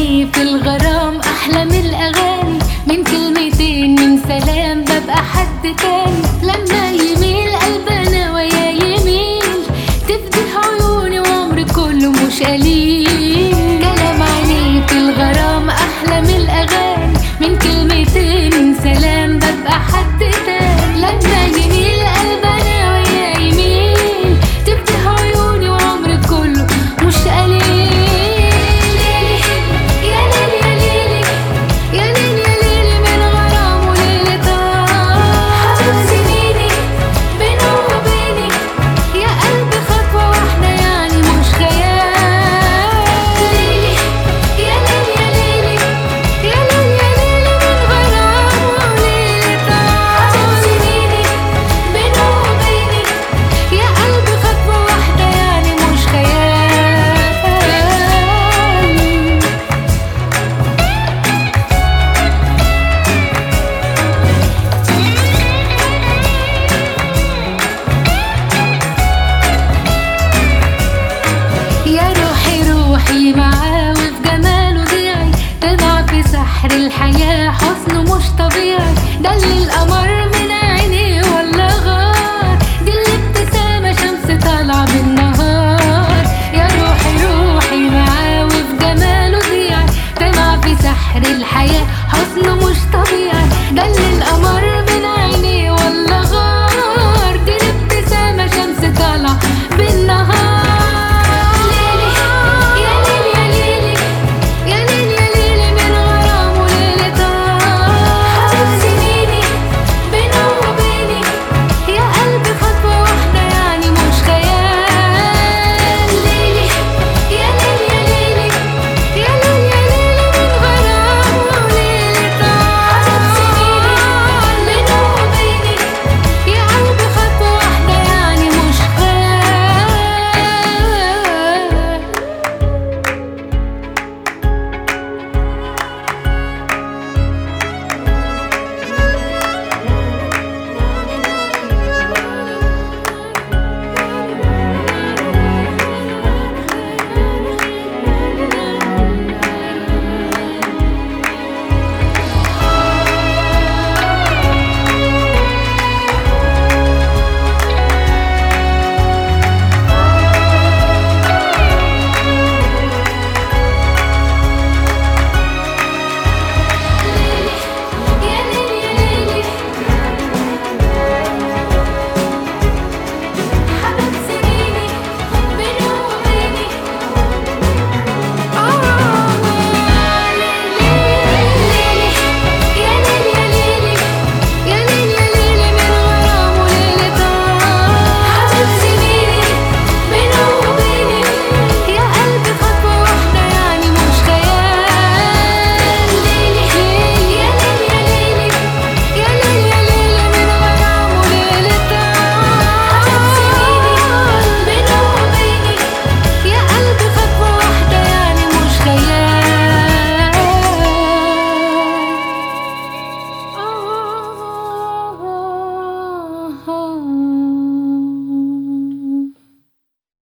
عينيه في الغرام أحلى من الأغاني من كلمتين من سلام ببقى حد تاني لما يميل قلبنا ويا يميل تفتح عيوني وعمري كله مش قليل كلام عينيه في الغرام أحلى من الأغاني من كلمتين من سلام ببقى حد تاني لما يميل قلبنا ويا يميل تفتح عيوني وعمري كله مش قليل يا ليل يا ليلي يا ليل يا ليلي من غرام وليلة حبيب سنيني بينه وبيني يا قلبي خطوة واحدة يعني مش خيال ليلي يا ليل يا ليلي يا ليل يا ليلي من غرام وليلة حبيب سنيني بينه وبيني يا قلبي خطوة واحدة يعني مش خيال يا روحي روحي معاه وفي جماله ضيعي تضع في سحر الحياة حسنه مش طبيعي ده اللي القمر